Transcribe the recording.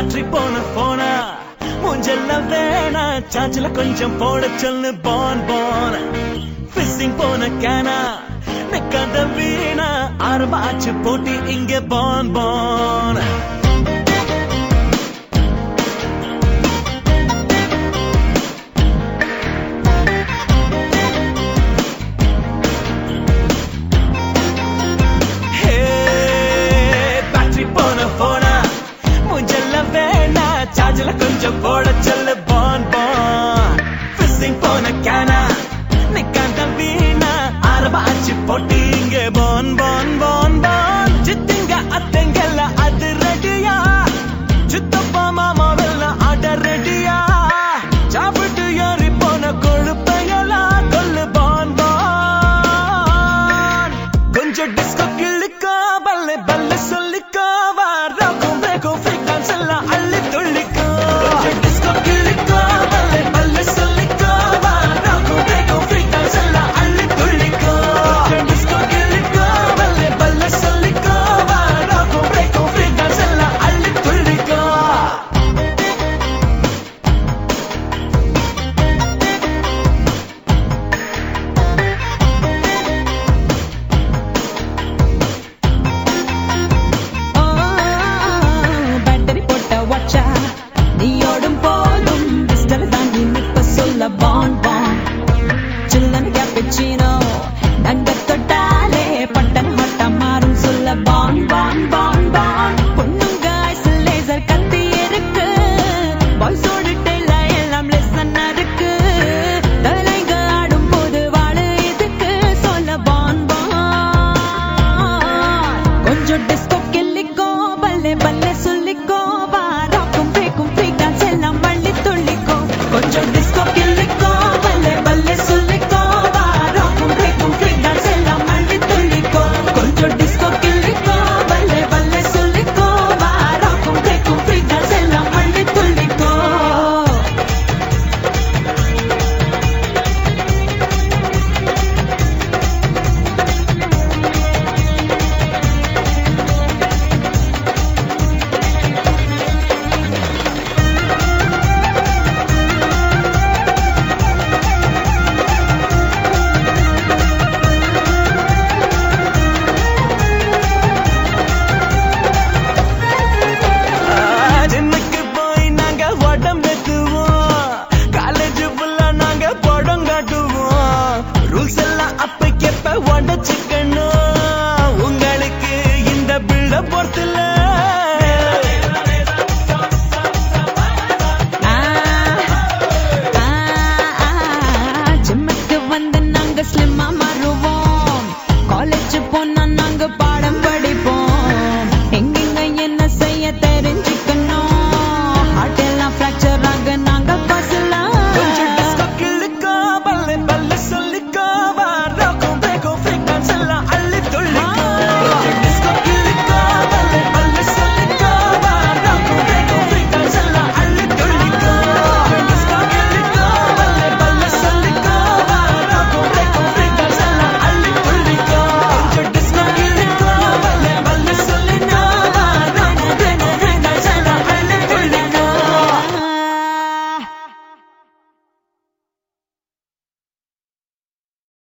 battery போன போனா மூஞ்செல்லாம் வேணா சார்ஜ்ல கொஞ்சம் போட சொல்லு பான் பான் ஃபிஷிங் போன கேனா நிக்காத வீணா ஆரம்பாச்சு போட்டி இங்க பான் பான் ஹே பேட்டரி போன போனா மூஞ்செல்லாம் வேணா சார்ஜ்ல கொஞ்சம் போட சொல்லு பான் பான் ஃபிஷிங் போன கேனா நிக்காத வீணா ஆரம்பாச்சு போட்டி இங்க பான் பான் பான் பான் சித்திங்க அத்தைங்கல்ல அது ரெடியா சித்தப்பா மாமாவெல்லாம் அட ரெடியா சாப்பிட்டு ஏறி போன கொழுப்பையெல்லாம் கொல்லு பான் பான் கொஞ்சம் டிஸ்கோ கிள்ளிக்கோ பல்ல பல்ல சொல்லிக்கோ வாரோக்கும் பிரேக்கும் ஃப்ரீக்வன்ஸ் எல்லாம் அள்ளி துள்ளிக்கோ கொஞ்சம் டிஸ்கோ கிள்ளிக்கோ பல்ல பல்ல சொல்லிக்கோ வாரோக்கும் பிரேக்கும் ஃப்ரீக்வன்ஸ் எல்லாம் அள்ளி துள்ளிக்கோ கொஞ்சம் டிஸ்கோ கிள்ளிக்கோ பல்ல பல்ல சொல்லிக்கோ வாரோக்கும் பிரேக்கும் ஃப்ரீக்வன்ஸ் எல்லாம் அள்ளி துள்ளிக்கோ பேட்டரி போட்ட வாட்சா நீயோடும் போதும் பிஸ்டல் தாண்டி நிப்ப சொல்ல பான் பான் சில்லன் கேப்பச்சினோ நங்க தொட்டாலே பட்டன் ஹொட்ட மாறும் சொல்ல பான் பான் பான் பான் பொண்ணுங்க ஐஸ் லேசர் கத்தி இருக்கு பாய்ஸோட டெய்ல எல்லாம் லெசன் இருக்கு தலைங்க ஆடும் போது வாழு இதுக்கு சொல்ல பான் பான் கொஞ்சம் டிஸ்கோ கிள்ளிக்கோ பல்லே பல்லே சொல்லிக்கோ வாராக்கும் பேக்கும் ஃப்ரீ டான்ஸ் எல்லாம் மள்ளி துள்ளிக்கோ கொஞ்சம் டிஸ்கோ கிள்ளிக்கோ பல்லே பல்லே சொல்லிக்கோ வாராக்கும் பேக்கும் ஃப்ரீ டான்ஸ் எல்லாம் மள்ளி துள்ளிக்கோ கொஞ்சம் டிஸ்கோ கிள்ளிக்கோ பல்லே பல்லே சொல்லிக்கோ வாராக்கும் பேக்கும் ஃப்ரீ டான்ஸ் எல்லாம் மள்ளி துள்ளிக்கோ ஜிம்முக்கு போய் நாங்க உடம்பெத்துவோம் காலேஜ் ஃபுல்லா நாங்க படம் காட்டுவோம் ரூல்ஸ் எல்லாம் அப்ப கேப்ப உடச்சுக்கணும் உங்களுக்கு இந்த பில்ட பொறுத்துல